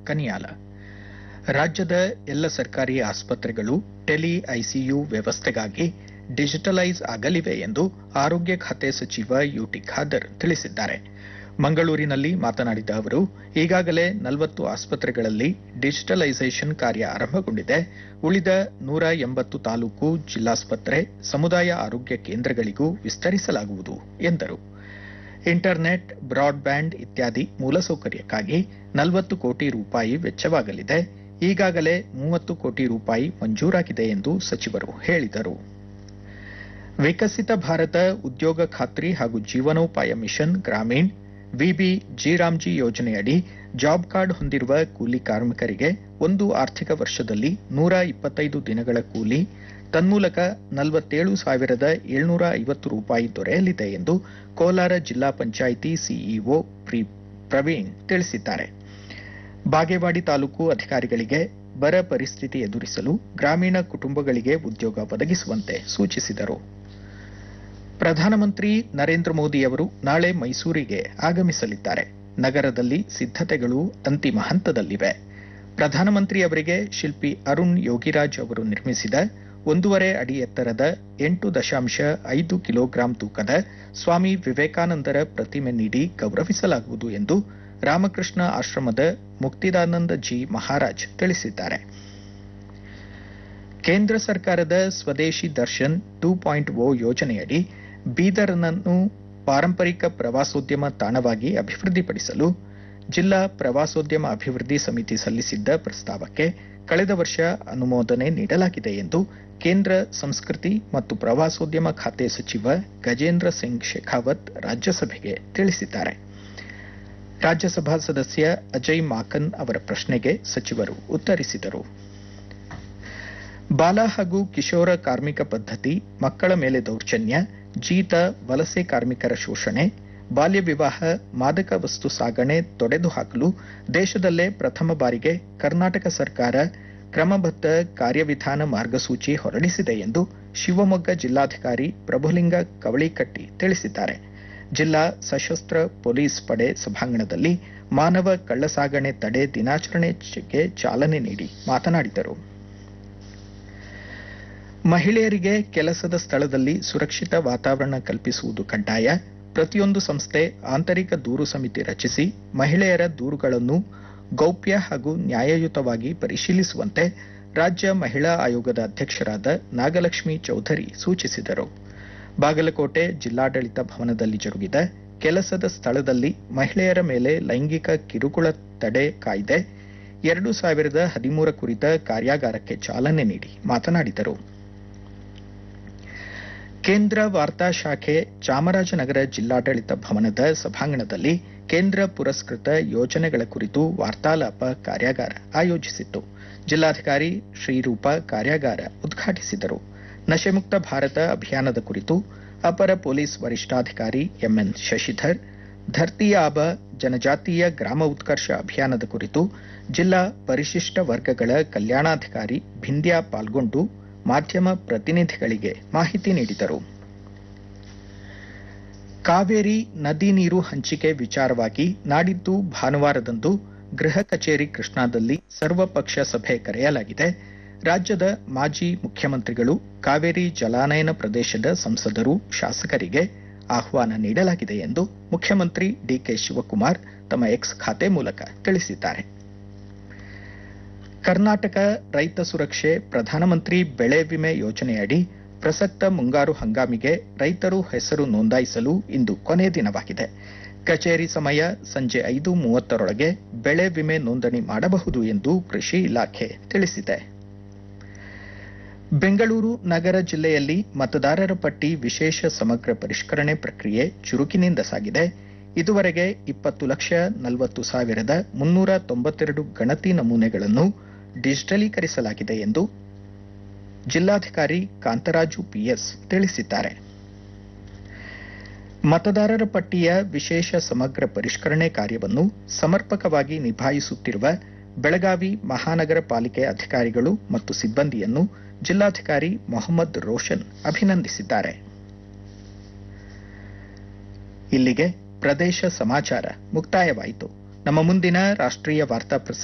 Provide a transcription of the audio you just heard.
ಕನಿಯಾಲ ರಾಜ್ಯದ ಎಲ್ಲ ಸರ್ಕಾರಿ ಆಸ್ಪತ್ರೆಗಳು ಟೆಲಿ ಐಸಿಯು ವ್ಯವಸ್ಥೆಗಾಗಿ ಡಿಜಿಟಲೈಸ್ ಆಗಲಿವೆ ಎಂದು ಆರೋಗ್ಯ ಖಾತೆ ಸಚಿವ ಯುಟಿ ಖಾದರ್ ತಿಳಿಸಿದ್ದಾರೆ ಮಂಗಳೂರಿನಲ್ಲಿ ಮಾತನಾಡಿದ ಅವರು ಈಗಾಗಲೇ ನಲವತ್ತು ಆಸ್ಪತ್ರೆಗಳಲ್ಲಿ ಡಿಜಿಟಲೈಸೇಷನ್ ಕಾರ್ಯ ಆರಂಭಗೊಂಡಿದೆ ಉಳಿದ ನೂರ ಎಂಬತ್ತು ತಾಲೂಕು ಜಿಲ್ಲಾಸ್ಪತ್ರೆ ಸಮುದಾಯ ಆರೋಗ್ಯ ಕೇಂದ್ರಗಳಿಗೂ ವಿಸ್ತರಿಸಲಾಗುವುದು ಎಂದರು ಇಂಟರ್ನೆಟ್ ಬ್ರಾಡ್ಬ್ಯಾಂಡ್ ಇತ್ಯಾದಿ ಮೂಲಸೌಕರ್ಯಕ್ಕಾಗಿ ನಲವತ್ತು ಕೋಟಿ ರೂಪಾಯಿ ವೆಚ್ಚವಾಗಲಿದೆ ಈಗಾಗಲೇ ಮೂವತ್ತು ಕೋಟಿ ರೂಪಾಯಿ ಮಂಜೂರಾಗಿದೆ ಎಂದು ಸಚಿವರು ಹೇಳಿದರು ವಿಕಸಿತ ಭಾರತ ಉದ್ಯೋಗ ಖಾತ್ರಿ ಹಾಗೂ ಜೀವನೋಪಾಯ ಮಿಷನ್ ಗ್ರಾಮೀಣ್ ವಿಬಿ ಜಿರಾಮ್ಜಿ ಯೋಜನೆಯಡಿ ಜಾಬ್ ಕಾರ್ಡ್ ಹೊಂದಿರುವ ಕೂಲಿ ಕಾರ್ಮಿಕರಿಗೆ ಒಂದು ಆರ್ಥಿಕ ವರ್ಷದಲ್ಲಿ ನೂರ ಇಪ್ಪತ್ತೈದು ದಿನಗಳ ಕೂಲಿ ತನ್ಮೂಲಕ ನಲವತ್ತೇಳು ಸಾವಿರದ ಏಳ್ನೂರ ಐವತ್ತು ರೂಪಾಯಿ ದೊರೆಯಲಿದೆ ಎಂದು ಕೋಲಾರ ಜಿಲ್ಲಾ ಪಂಚಾಯಿತಿ ಸಿಇಒ ಪ್ರವೀಣ್ ತಿಳಿಸಿದ್ದಾರೆ ಬಾಗೇವಾಡಿ ತಾಲೂಕು ಅಧಿಕಾರಿಗಳಿಗೆ ಬರ ಪರಿಸ್ಥಿತಿ ಎದುರಿಸಲು ಗ್ರಾಮೀಣ ಕುಟುಂಬಗಳಿಗೆ ಉದ್ಯೋಗ ಒದಗಿಸುವಂತೆ ಸೂಚಿಸಿದರು ಪ್ರಧಾನಮಂತ್ರಿ ನರೇಂದ್ರ ಮೋದಿ ಅವರು ನಾಳೆ ಮೈಸೂರಿಗೆ ಆಗಮಿಸಲಿದ್ದಾರೆ ನಗರದಲ್ಲಿ ಸಿದ್ಧತೆಗಳು ಅಂತಿಮ ಹಂತದಲ್ಲಿವೆ ಪ್ರಧಾನಮಂತ್ರಿ ಅವರಿಗೆ ಶಿಲ್ಪಿ ಅರುಣ್ ಯೋಗಿರಾಜ್ ಅವರು ನಿರ್ಮಿಸಿದ ಒಂದೂವರೆ ಅಡಿ ಎತ್ತರದ ಎಂಟು ದಶಾಂಶ ಐದು ಕಿಲೋಗ್ರಾಂ ತೂಕದ ಸ್ವಾಮಿ ವಿವೇಕಾನಂದರ ಪ್ರತಿಮೆ ನೀಡಿ ಗೌರವಿಸಲಾಗುವುದು ಎಂದು ರಾಮಕೃಷ್ಣ ಆಶ್ರಮದ ಮುಕ್ತಿದಾನಂದ ಜಿ ಮಹಾರಾಜ್ ತಿಳಿಸಿದ್ದಾರೆ ಕೇಂದ್ರ ಸರ್ಕಾರದ ಸ್ವದೇಶಿ ದರ್ಶನ್ ಟೂ ಪಾಯಿಂಟ್ ಓ ಯೋಜನೆಯಡಿ ಬೀದರ್ನನ್ನು ಪಾರಂಪರಿಕ ಪ್ರವಾಸೋದ್ಯಮ ತಾಣವಾಗಿ ಅಭಿವೃದ್ಧಿಪಡಿಸಲು ಜಿಲ್ಲಾ ಪ್ರವಾಸೋದ್ಯಮ ಅಭಿವೃದ್ಧಿ ಸಮಿತಿ ಸಲ್ಲಿಸಿದ್ದ ಪ್ರಸ್ತಾವಕ್ಕೆ ಕಳೆದ ವರ್ಷ ಅನುಮೋದನೆ ನೀಡಲಾಗಿದೆ ಎಂದು ಕೇಂದ್ರ ಸಂಸ್ಕೃತಿ ಮತ್ತು ಪ್ರವಾಸೋದ್ಯಮ ಖಾತೆ ಸಚಿವ ಗಜೇಂದ್ರ ಸಿಂಗ್ ಶೇಖಾವತ್ ರಾಜ್ಯಸಭೆಗೆ ತಿಳಿಸಿದ್ದಾರೆ ರಾಜ್ಯಸಭಾ ಸದಸ್ಯ ಅಜಯ್ ಮಾಕನ್ ಅವರ ಪ್ರಶ್ನೆಗೆ ಸಚಿವರು ಉತ್ತರಿಸಿದರು ಬಾಲ ಹಾಗೂ ಕಿಶೋರ ಕಾರ್ಮಿಕ ಪದ್ಧತಿ ಮಕ್ಕಳ ಮೇಲೆ ದೌರ್ಜನ್ಯ ಜೀತ ವಲಸೆ ಕಾರ್ಮಿಕರ ಶೋಷಣೆ ಬಾಲ್ಯ ವಿವಾಹ ಮಾದಕ ವಸ್ತು ಸಾಗಣೆ ತೊಡೆದು ಹಾಕಲು ದೇಶದಲ್ಲೇ ಪ್ರಥಮ ಬಾರಿಗೆ ಕರ್ನಾಟಕ ಸರ್ಕಾರ ಕ್ರಮಬದ್ಧ ಕಾರ್ಯವಿಧಾನ ಮಾರ್ಗಸೂಚಿ ಹೊರಡಿಸಿದೆ ಎಂದು ಶಿವಮೊಗ್ಗ ಜಿಲ್ಲಾಧಿಕಾರಿ ಪ್ರಭುಲಿಂಗ ಕವಳಿಕಟ್ಟಿ ತಿಳಿಸಿದ್ದಾರೆ ಜಿಲ್ಲಾ ಸಶಸ್ತ್ರ ಪೊಲೀಸ್ ಪಡೆ ಸಭಾಂಗಣದಲ್ಲಿ ಮಾನವ ಕಳ್ಳಸಾಗಣೆ ತಡೆ ದಿನಾಚರಣೆಗೆ ಚಾಲನೆ ನೀಡಿ ಮಾತನಾಡಿದರು ಮಹಿಳೆಯರಿಗೆ ಕೆಲಸದ ಸ್ಥಳದಲ್ಲಿ ಸುರಕ್ಷಿತ ವಾತಾವರಣ ಕಲ್ಪಿಸುವುದು ಕಡ್ಡಾಯ ಪ್ರತಿಯೊಂದು ಸಂಸ್ಥೆ ಆಂತರಿಕ ದೂರು ಸಮಿತಿ ರಚಿಸಿ ಮಹಿಳೆಯರ ದೂರುಗಳನ್ನು ಗೌಪ್ಯ ಹಾಗೂ ನ್ಯಾಯಯುತವಾಗಿ ಪರಿಶೀಲಿಸುವಂತೆ ರಾಜ್ಯ ಮಹಿಳಾ ಆಯೋಗದ ಅಧ್ಯಕ್ಷರಾದ ನಾಗಲಕ್ಷ್ಮಿ ಚೌಧರಿ ಸೂಚಿಸಿದರು ಬಾಗಲಕೋಟೆ ಜಿಲ್ಲಾಡಳಿತ ಭವನದಲ್ಲಿ ಜರುಗಿದ ಕೆಲಸದ ಸ್ಥಳದಲ್ಲಿ ಮಹಿಳೆಯರ ಮೇಲೆ ಲೈಂಗಿಕ ಕಿರುಕುಳ ತಡೆ ಕಾಯ್ದೆ ಎರಡು ಸಾವಿರದ ಹದಿಮೂರ ಕುರಿತ ಕಾರ್ಯಾಗಾರಕ್ಕೆ ಚಾಲನೆ ನೀಡಿ ಮಾತನಾಡಿದರು ಕೇಂದ್ರ ವಾರ್ತಾ ಶಾಖೆ ಚಾಮರಾಜನಗರ ಜಿಲ್ಲಾಡಳಿತ ಭವನದ ಸಭಾಂಗಣದಲ್ಲಿ ಕೇಂದ್ರ ಪುರಸ್ಕೃತ ಯೋಜನೆಗಳ ಕುರಿತು ವಾರ್ತಾಲಾಪ ಕಾರ್ಯಾಗಾರ ಆಯೋಜಿಸಿತ್ತು ಜಿಲ್ಲಾಧಿಕಾರಿ ಶ್ರೀರೂಪ ಕಾರ್ಯಾಗಾರ ಉದ್ಘಾಟಿಸಿದರು ನಶೆಮುಕ್ತ ಭಾರತ ಅಭಿಯಾನದ ಕುರಿತು ಅಪರ ಪೊಲೀಸ್ ವರಿಷ್ಠಾಧಿಕಾರಿ ಎಂಎನ್ ಶಶಿಧರ್ ಧರ್ತಿ ಆಬ ಜನಜಾತೀಯ ಗ್ರಾಮ ಉತ್ಕರ್ಷ ಅಭಿಯಾನದ ಕುರಿತು ಜಿಲ್ಲಾ ಪರಿಶಿಷ್ಟ ವರ್ಗಗಳ ಕಲ್ಯಾಣಾಧಿಕಾರಿ ಭಿಂದ್ಯಾ ಪಾಲ್ಗೊಂಡು ಮಾಧ್ಯಮ ಪ್ರತಿನಿಧಿಗಳಿಗೆ ಮಾಹಿತಿ ನೀಡಿದರು ಕಾವೇರಿ ನದಿ ನೀರು ಹಂಚಿಕೆ ವಿಚಾರವಾಗಿ ನಾಡಿದ್ದು ಭಾನುವಾರದಂದು ಗೃಹ ಕಚೇರಿ ಕೃಷ್ಣಾದಲ್ಲಿ ಸರ್ವಪಕ್ಷ ಸಭೆ ಕರೆಯಲಾಗಿದೆ ರಾಜ್ಯದ ಮಾಜಿ ಮುಖ್ಯಮಂತ್ರಿಗಳು ಕಾವೇರಿ ಜಲಾನಯನ ಪ್ರದೇಶದ ಸಂಸದರು ಶಾಸಕರಿಗೆ ಆಹ್ವಾನ ನೀಡಲಾಗಿದೆ ಎಂದು ಮುಖ್ಯಮಂತ್ರಿ ಡಿಕೆ ಶಿವಕುಮಾರ್ ತಮ್ಮ ಎಕ್ಸ್ ಖಾತೆ ಮೂಲಕ ತಿಳಿಸಿದ್ದಾರೆ ಕರ್ನಾಟಕ ರೈತ ಸುರಕ್ಷೆ ಪ್ರಧಾನಮಂತ್ರಿ ಬೆಳೆ ವಿಮೆ ಯೋಜನೆಯಡಿ ಪ್ರಸಕ್ತ ಮುಂಗಾರು ಹಂಗಾಮಿಗೆ ರೈತರು ಹೆಸರು ನೋಂದಾಯಿಸಲು ಇಂದು ಕೊನೆ ದಿನವಾಗಿದೆ ಕಚೇರಿ ಸಮಯ ಸಂಜೆ ಐದು ಮೂವತ್ತರೊಳಗೆ ಬೆಳೆ ವಿಮೆ ನೋಂದಣಿ ಮಾಡಬಹುದು ಎಂದು ಕೃಷಿ ಇಲಾಖೆ ತಿಳಿಸಿದೆ ಬೆಂಗಳೂರು ನಗರ ಜಿಲ್ಲೆಯಲ್ಲಿ ಮತದಾರರ ಪಟ್ಟಿ ವಿಶೇಷ ಸಮಗ್ರ ಪರಿಷ್ಕರಣೆ ಪ್ರಕ್ರಿಯೆ ಚುರುಕಿನಿಂದ ಸಾಗಿದೆ ಇದುವರೆಗೆ ಇಪ್ಪತ್ತು ಲಕ್ಷ ನಲವತ್ತು ಸಾವಿರದ ಮುನ್ನೂರ ತೊಂಬತ್ತೆರಡು ಗಣತಿ ನಮೂನೆಗಳನ್ನು ಡಿಜಿಟಲೀಕರಿಸಲಾಗಿದೆ ಎಂದು ಜಿಲ್ಲಾಧಿಕಾರಿ ಕಾಂತರಾಜು ಪಿಎಸ್ ತಿಳಿಸಿದ್ದಾರೆ ಮತದಾರರ ಪಟ್ಟಿಯ ವಿಶೇಷ ಸಮಗ್ರ ಪರಿಷ್ಕರಣೆ ಕಾರ್ಯವನ್ನು ಸಮರ್ಪಕವಾಗಿ ನಿಭಾಯಿಸುತ್ತಿರುವ ಬೆಳಗಾವಿ ಮಹಾನಗರ ಪಾಲಿಕೆ ಅಧಿಕಾರಿಗಳು ಮತ್ತು ಸಿಬ್ಬಂದಿಯನ್ನು ಜಿಲ್ಲಾಧಿಕಾರಿ ಮೊಹಮ್ಮದ್ ರೋಷನ್ ಅಭಿನಂದಿಸಿದ್ದಾರೆ ಇಲ್ಲಿಗೆ ಪ್ರದೇಶ ಸಮಾಚಾರ ಮುಕ್ತಾಯವಾಯಿತು ನಮ್ಮ ಮುಂದಿನ ರಾಷ್ಟ್ರೀಯ ವಾರ್ತಾ ಪ್ರಸಾರ